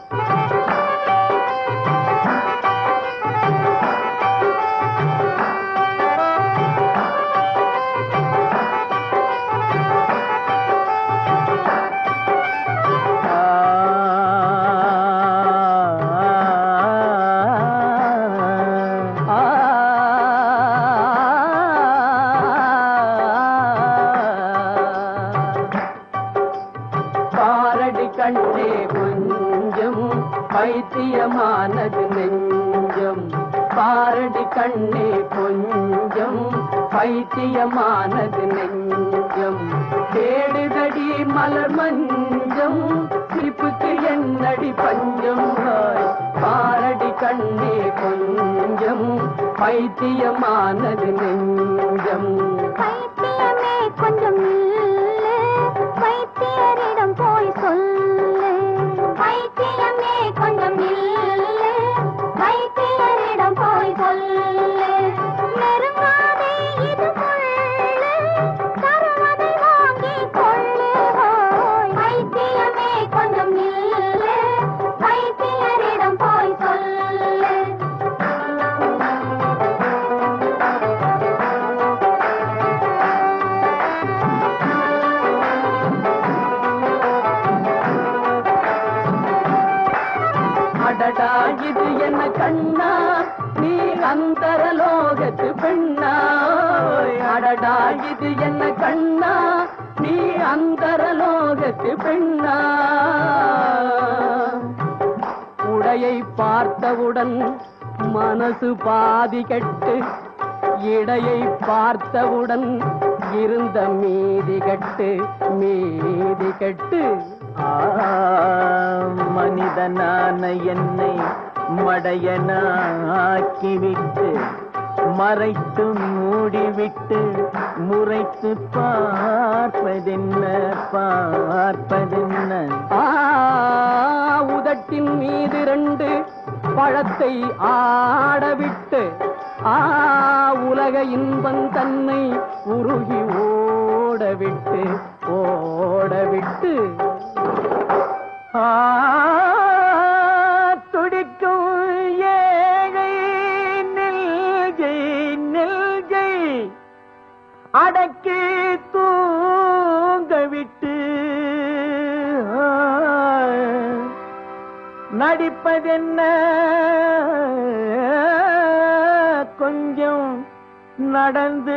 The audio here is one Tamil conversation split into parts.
பாரடி கண்ணே கொஞ்சம் பைத்தியமானது நெஞ்சம் பாரடி கண்ணே கொஞ்சம் பைத்தியமானது நெஞ்சம் தேடுதடி மலர் மஞ்சம் சிரிப்புக்கு என்னடி பஞ்சம் ஹாய். பாரடி கண்ணே கொஞ்சம் பைத்தியமானது நெஞ்சம் பைத்தியமே கொஞ்சம் நில்லு வைத்தியரிடம் போய் சொல்லு பைத்தியமே கொஞ்சம் நில்லு வைத்தியரிடம் போய் சொல்லு நெருங்காதே இது முள்ளு தருவதை வாங்கி கொள்ளு ஹோய். பைத்தியமே கொஞ்சம் நில்லு வைத்தியரிடம் போய் சொல்லு அடடா இது என்ன கண்ணா நீ அந்தரலோகத்து பெண்ணா அடடா இது என்ன கண்ணா நீ அந்தரலோகத்து பெண்ணா உடையை பார்த்தவுடன் மனசு பாதி கெட்டு இடையை பார்த்தவுடன் இருந்த மீதி கட்டு மீதி கட்டு மனிதனான என்னை மடையனாக்கிவிட்டு மறைத்து மூடிவிட்டு முறைத்து பார்ப்பதென்ன பார்ப்பதென்ன ஆ, உதட்டின் மீது ரெண்டு பழத்தை ஆடவிட்டு ஆ உலக இன்பம் தன்னை உருகி ஓடவிட்டு ஓடவிட்டு ஆ, துடிக்கும் ஏழை நெல்கை நெல்கை அடக்கி தூங்க விட்டு ஆ, நடிப்பதென்ன கொஞ்சம் நடந்து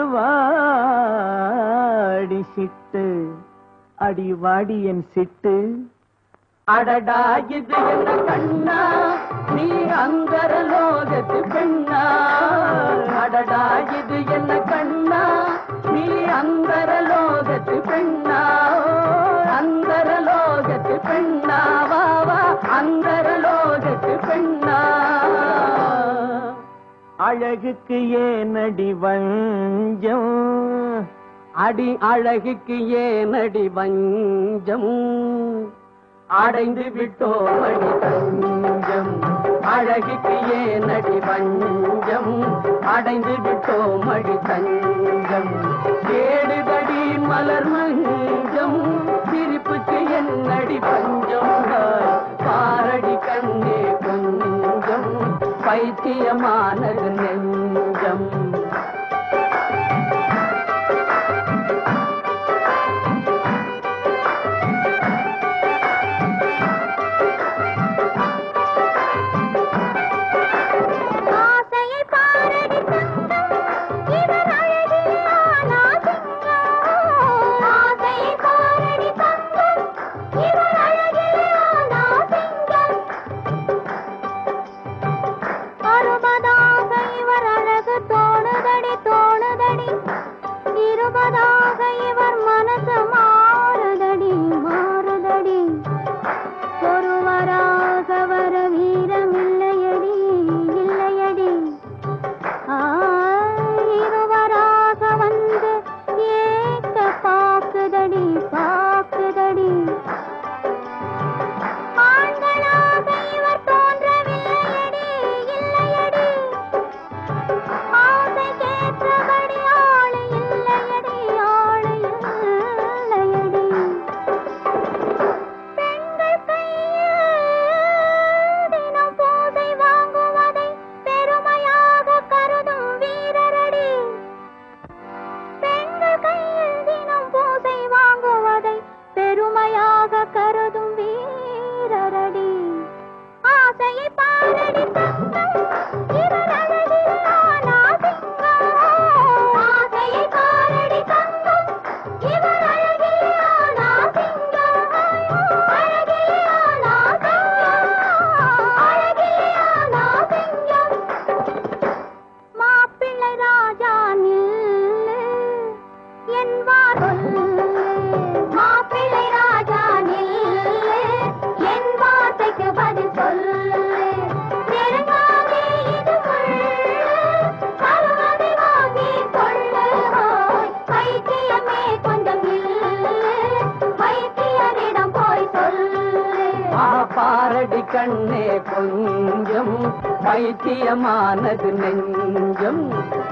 வாடி சிட்டு அடி வாடி என் சிட்டு அடடா இது என்ன கண்ணா நீ அந்தர லோகத்து பெண்ணா அடடா இது என்ன கண்ணா நீ அந்தர லோகத்து பெண்ணா அந்தர லோகத்து பெண்ணா வா வா அந்தர லோகத்து பெண்ணா அழகுக்கு ஏனடி வஞ்சம் அடி அழகுக்கு ஏனடி வஞ்சம் அடைந்து விட்டோம் அடி தஞ்சம் அழகுக்கு ஏனடி வஞ்சம் அடைந்து விட்டோம் அடி தஞ்சம் கேடுதடி மலர் மஞ்சம் சிரிப்புக்கு என்னடி பஞ்சம் பாரடி கண்ணே கொஞ்சம் பைத்தியமானது நெஞ்சம் ஆசையை பாரடி தங்கம் இவர் அழகிலானா சிங்கம் ஆசையை பாரடி தங்கம் இவர் அழகிலானா சிங்கம் அறுபதாக இவர் பாரடி கண்ணே கொஞ்சம் பைத்தியமானது நெஞ்சம்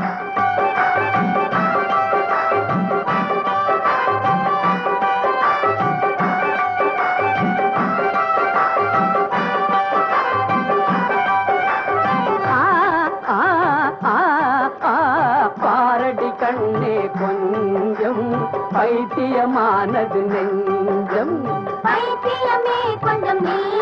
ஆ, ஆ, ஆ, ஆ, பாரடி கண்ணே கொஞ்சம் பைத்தியமானது நெஞ்சம் பைத்தியமே கொஞ்சம் நீ